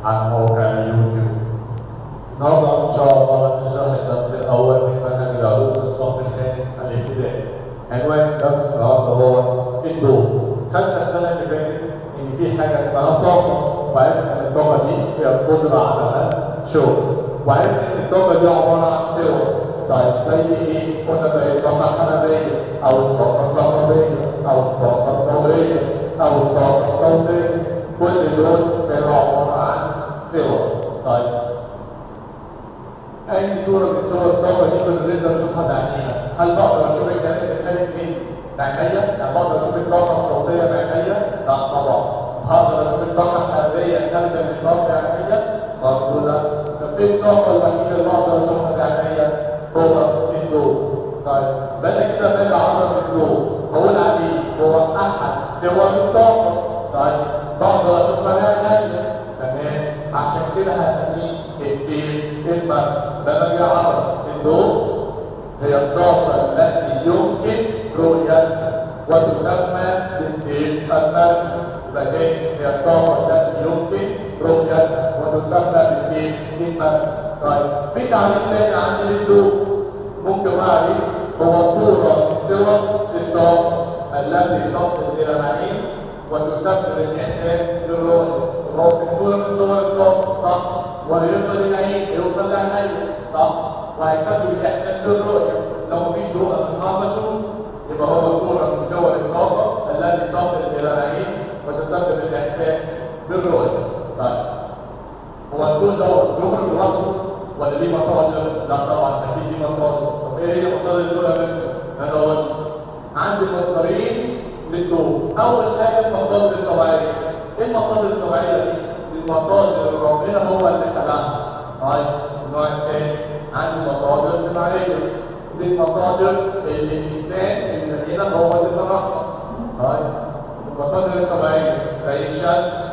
عن موقع اليوتيوب. النهارده ان شاء الله نشرح الدرس الاول من منهج العلوم الصف الخامس الابتدائي. عنوان الدرس النهارده هو الضوء. خدنا السنه اللي فاتت ان في حاجه اسمها طاقه وعرفنا ان الطاقه دي هي القدره على نفس شغل. وعرفنا ان الطاقه دي عباره عن صور. طيب زي ايه؟ قلنا زي الطاقه الحراريه او الطاقه الكهربائيه او الطاقه الضوئيه او الطاقه الصوتيه كل دول كانوا عباره عن صور. طيب اي صوره من صور الطاقه دي بنقدر نشوفها بعينينا هل بقدر اشوف الكلام اللي خارج من بعينيا يعني بقدر اشوف الطاقه الصوتيه بعينيا لا طبعا هقدر اشوف الطاقه الحراريه خارجه من الطاقه بعينيا برضه لا طب ايه الطاقه الوحيده اللي بقدر اشوفها بعينيا هو الضوء طيب بدأ كده بقى عرض الضوء هقول عليه هو احد صور الطاقه طيب بقدر اشوفها بعينيا تمام عشان كده هسميه الدين المرء لما اجي اعرف الضوء هي الطاقه التي يمكن رؤيتها وتسمى بالدين المرء يبقى دي هي الطاقه التي يمكن رؤيتها وتسمى بالدين المرء طيب في تعريف تاني عندي للضوء ممكن اعرف هو صوره من صور الطاقه التي تصل الى العين وتسبب الاحساس بالرؤيه هو في صوره من صور الطاقه صح ويوصل للعين يوصل للعين صح وهيسبب الاحساس بالرؤيه لو مفيش ضوء انا مش هعرف اشوف يبقى هو صوره من صور الطاقه التي تصل الى العين وتسبب الاحساس بالرؤيه طيب هو الضوء ده يخرج لوحده ولا ليه مصادر؟ لا طبعا اكيد ليه مصادر طب ايه هي مصادر الضوء يا مستر؟ انا اقول عندي مصدرين للضوء اول حاجه المصادر الطبيعيه ايه المصادر الطبيعيه دي؟ المصادر اللي ربنا هو اللي خلقها طيب النوع الثاني عندي مصادر صناعيه دي المصادر اللي الانسان اللي زينا هو اللي صنعها طيب المصادر الطبيعيه زي الشمس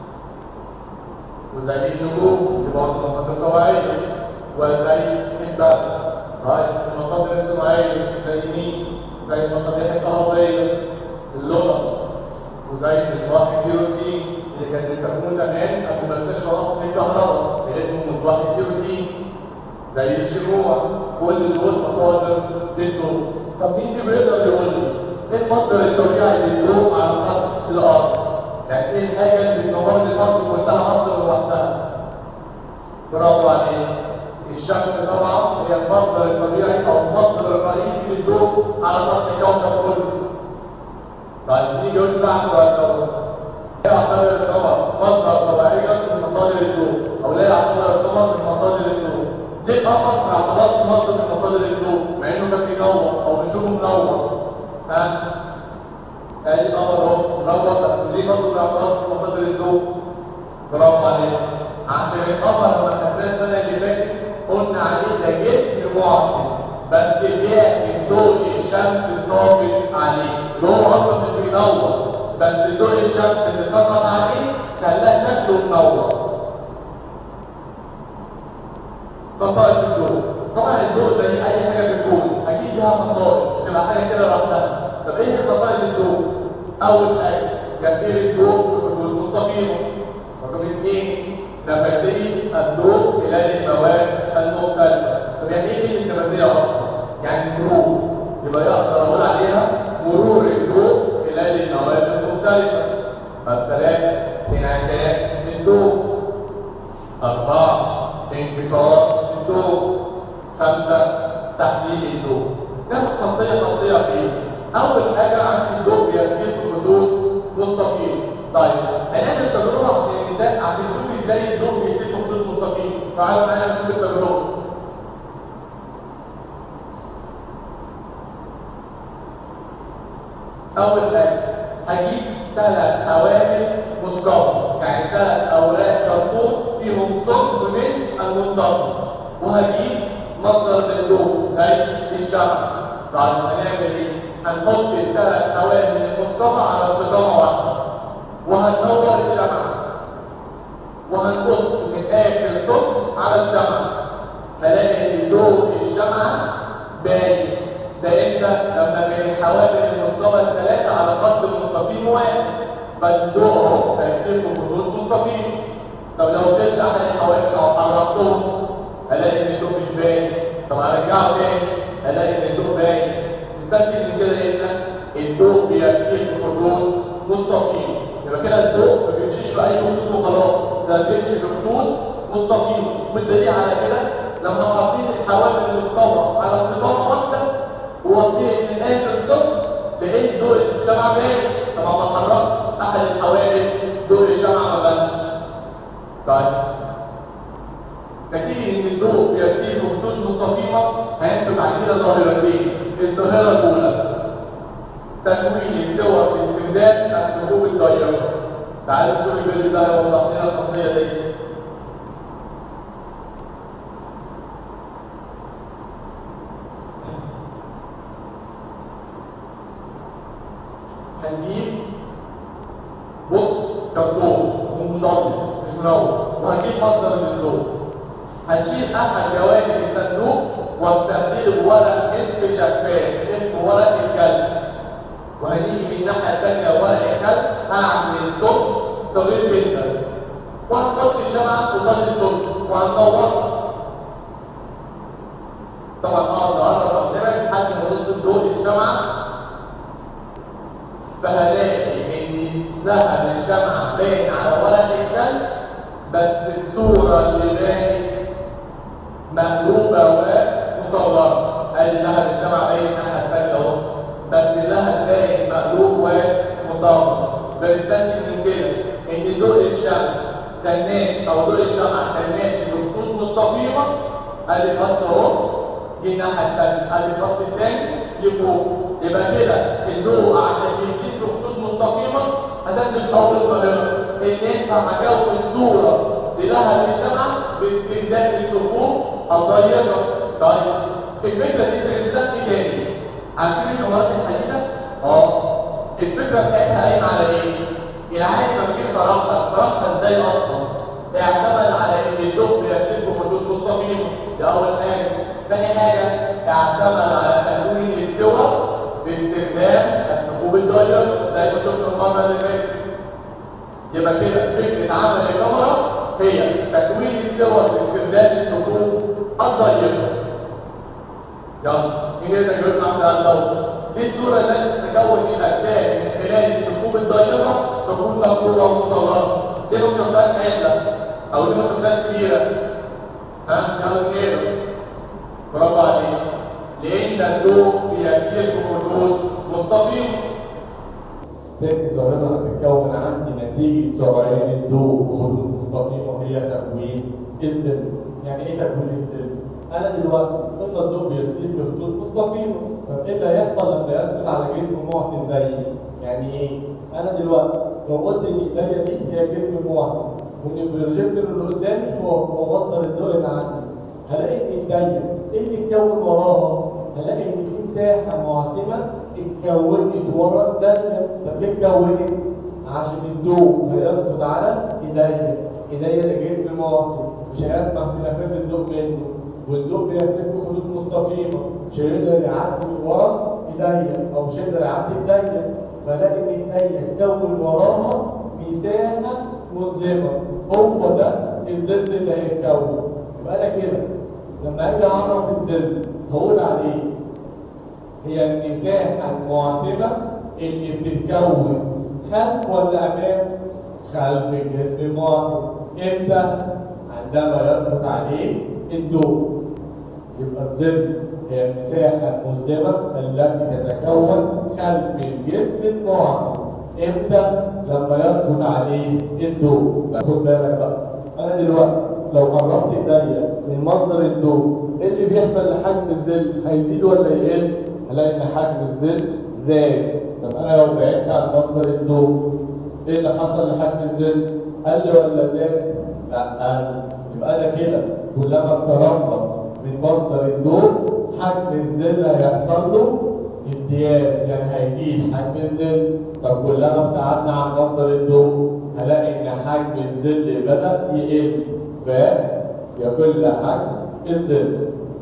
وزي النجوم دي برضه مصادر طبيعيه وزي البرد طيب المصادر الصناعيه زي مين؟ زي المصابيح الكهربائيه اللمبه وزي مصباح الكيروسين اللي كان بيستخدموه زمان قبل ما ينتشر اصلا الكهرباء اللي اسمه مصباح الكيروسين زي الشموع كل دول مصادر للضوء طب مين فيكم يقدر يقول لي ايه المصدر الطبيعي للضوء على سطح الارض؟ يعني ايه الحاجه اللي بتنور لي الارض كلها اصلا لوحدها؟ برافو عليك الشمس طبعا هي المصدر الطبيعي او المصدر الرئيسي للضوء على سطح الكوكب كله طيب نيجي نقول بقى السؤال دوت لا يعتبر القمر مصدر طبيعيا من مصادر الضوء او لا يعتبر القمر من مصادر الضوء ليه القمر ما يعتبرش مصدر من مصادر الضوء مع انه كان بينور او بنشوفه منور ها ادي القمر اهو منور بس ليه برضه ما يعتبرش من مصادر الضوء برافو عليك عشان القمر لما خدناه السنه اللي فاتت قلنا عليه ده جسم معقد بس بيعكس ضوء الشمس الساقط عليه اللي هو اصلا مش بينور بس ضوء الشمس اللي سقط عليه خلاه شكله منور خصائص الضوء طبعا الضوء زي اي حاجه في الكون اكيد لها خصائص مش هتبقى حاجه كده لوحدها طب ايه هي خصائص الضوء؟ اول حاجه كثير الضوء في خطوط مستقيمه رقم اثنين نفاذيه الضوء خلال المواد المختلفه طب يعني ايه كلمه نفاذيه اصلا؟ يعني مرور يبقى يقدر اقول عليها مرور الضوء خلال المواد المختلفه فالثلاثه انعكاس الضوء اربعه انكسار الضوء خمسه تحليل الضوء ناخد خاصيه خاصيه فيه اول حاجه عندي الضوء بيسير في خطوط مستقيمه طيب هنعمل تجربه عشان المثال عشان نشوف ازاي الضوء بيسير في خطوط مستقيمه تعالوا معايا نشوف التجربه اول حاجه هجيب ثلاث حوامل مسقطه يعني ثلاث اوراق كرتون فيهم ثقب من المنتصف وهجيب مصدر للضوء زي الشمع طيب هنعمل ايه؟ هنحط الثلاث حوامل المسقطه على استقامه واحده وهننور الشمع وهنبص من اخر ثقب على الشمع هلاقي ان ضوء الشمعه باين ده امتى؟ لما كان الحوامل المسقطه الثلاثه على خط مستقيم واحد فالضوء اهو هيسير في خطوط مستقيمه طب لو شلت احد الحواجز او حركتهم الاقي ان الضوء مش باين طب ارجعه تاني الاقي ان الضوء باين نستنتج من كده ان الضوء بيسير في خطوط مستقيمه يبقى كده الضوء ما بيمشيش في اي خطوط وخلاص ده بيمشي في خطوط مستقيمه والدليل على كده لما حاطين الحواجز المستوى على استقامه واحده ووصيه من اخر الضوء لقيت ضوء الشمعة باين طب ما حركت احد الحواجز ضوء الشمعة ما بانش طيب نتيجة ان الضوء بيسير في خطوط مستقيمة هينتج عن كده ظاهرتين الظاهرة الأولى تكوين الصور باستخدام الثقوب الضيقة تعالوا نشوف الفيديو ده هيوضح لنا الخاصية دي هنجيب بوكس كرتون ومضاد مش منور وهنجيب مصدر للضوء هنشيل احد جوانب الصندوق واستبدله بورق نصف شفاف اسمه ورق الكلب وهنيجي من الناحيه الثانيه ورق الكلب هعمل صوت صغير جدا وهنحط الشمعه قصاد الصوت وهنطورها طبعا اقعد اقرب او نبعد لحد ما نوصل ضوء الشمعه فهلاقي ان ذهب الشمعة باين على ورق الكلب بس الصورة اللي باين مقلوبة ومصورة ادي ذهب الشمعة باين الناحية التانية اهو بس اللهب باين مقلوب ومصور بنستنتج من كده ان ضوء الشمس كان ماشي او ضوء الشمعة كان ماشي بخطوط مستقيمة ادي خط اهو دي الناحية التانية ادي الخط التاني لفوق يبقى كده الضوء عشان يسير في خطوط مستقيمة هتنزل أول ظاهرة إن ينفع أكون صورة للهب الشمعة باستخدام الثقوب الضيقة طيب الفكرة دي استخدمت إيه تاني؟ عارفين الكاميرات الحديثة؟ اه الفكرة بتاعتها قايمة على إيه؟ العين لما جيت فرحها فرحها إزاي أصلا؟ اعتمد على إن الضوء بيسير في خطوط مستقيمة دي أول حاجة ثاني حاجة اعتمد على تكوين الصور باستخدام الثقوب الضيقة زي ما شفنا المرة اللي فاتت. يبقى كده فكرة عمل الكاميرا هي تكوين الصور باستخدام الثقوب الضيقة. يلا مين يقدر يقول لنا السؤال دوت؟ دي الصورة التي تتكون من أجزاء من خلال الثقوب الضيقة تكون مقبولة ومصورة. دي ما شفناهاش عدة أو دي ما شفناهاش كبيرة. ها؟ يلا كده. برافو عليك لان الضوء بيسير في خطوط مستقيمه تاني ظاهرة هتتكون عندي نتيجة سريان الضوء في خطوط مستقيمة هي تكوين الظل. يعني إيه تكوين الظل؟ أنا دلوقتي قصة الضوء بيسير في خطوط مستقيمة، طب إيه اللي هيحصل لما يثبت على جسم معتم زيي؟ يعني إيه؟ أنا دلوقتي لو قلت إن إيديا دي هي جسم معتم، وإن البروجيكتور اللي قدامي هو هو مصدر الضوء اللي عندي. هلاقي ان ايديا ايه اللي اتكون وراها؟ هلاقي ان في مساحه معتمه اتكونت ورا ايديا، طب ليه اتكونت؟ عشان الضوء هيسقط على ايديا، ايديا ده جسم معتم مش هيسمح بنفاذ الضوء منه، والضوء بيسير في خطوط مستقيمه مش هيقدر يعدي من ورا ايديا او مش هيقدر يعدي ايديا، فلاقي ان ايديا اتكون وراها مساحه مظلمه، هو ده الظل اللي هيتكون. يبقى انا كده لما اجي اعرف الظل هقول عليه هي المساحه المعتمه اللي بتتكون خلف ولا امام؟ خلف الجسم المعتم امتى؟ عندما يسقط عليه الضوء يبقى الظل هي المساحه المظلمه التي تتكون خلف الجسم المعتم امتى؟ لما يسقط عليه الضوء خد بالك بقى انا دلوقتي لو قربت ايديا من مصدر الضوء ايه اللي بيحصل لحجم الظل؟ هيزيد ولا يقل؟ هلاقي ان حجم الظل زاد طب انا لو بعدت عن مصدر الضوء ايه اللي حصل لحجم الظل؟ قل ولا زاد؟ لا قل يبقى انا كده كلما اقتربنا من مصدر الضوء حجم الظل هيحصل له ازدياد يعني هيزيد حجم الظل طب كلما ابتعدنا عن مصدر الضوء هلاقي ان حجم الظل بدا يقل فيقل حجم الظل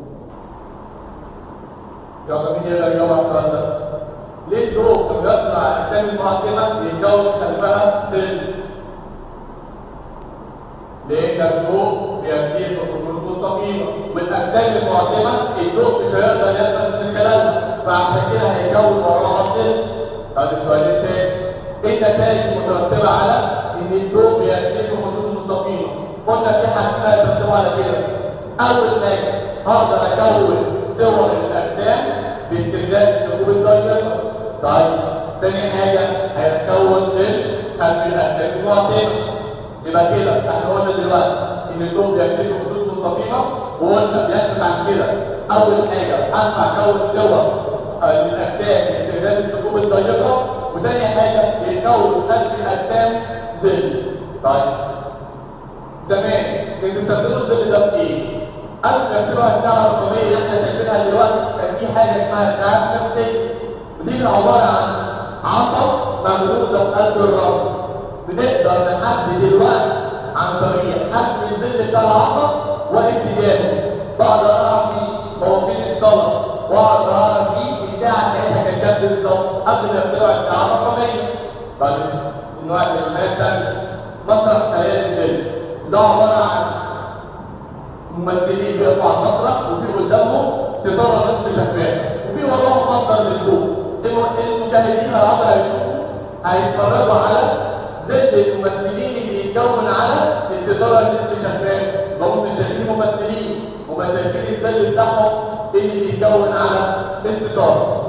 يلا مين يقدر يجاوب على السؤال ده؟ ليه الضوء لما بيصل على الاجسام المعتمه بيتكون خلفها ظل؟ لان الضوء بيسير في خطوط مستقيمه والاجسام المعتمه الضوء مش هيقدر يلمس من خلالها فعشان كده هيكون وراها ظل طب السؤال الثاني ايه النتائج المترتبه على ان الضوء بيسير في خطوط مستقيمه قلنا في حاجات يترتبوا على كده اول حاجه هقدر اكون صور الاجسام باستخدام الثقوب الدايره طيب تاني حاجه هيتكون ظل خلف الاجسام المعتمه يبقى كده احنا قلنا دلوقتي ان الضوء بيسير في خطوط مستقيمه وقلنا بيحصل بعد كده اول حاجه انفع اكون صور للاجسام باستخدام الثقوب الضيقه وتاني حاجه بيكون خلف الاجسام ظل طيب زمان كانوا بيستخدموا الظل ده في ايه؟ قبل ما يخترعوا الساعه الرقميه اللي احنا شايفينها دلوقتي كان في حاجه اسمها الساعه الشمسيه ودي عباره عن عصب مغروزه في قلب الرمل بنقدر نحدد الوقت عن طريق حجم الظل بتاع العصب واتجاهه بقدر اعرف فيه مواقيت الصلاه واقدر اعرف فيه الساعه ساعتها كانت كام بالظبط قبل ما يخترعوا الساعه الرقميه بعد النوع من الحياه الثانيه مسرح خيال الظل ده عباره عن ممثلين بيقفوا على المسرح وفي قدامهم ستاره نصف شفافه وفي وراهم مصدر للضوء المشاهدين العرب هيشوفوا هيتفرجوا على ظل الممثلين اللي يتكون على الستاره النصف شفافه لو هم شايفين ممثلين وما شايفين الظل بتاعهم اللي بيتكون على الستاره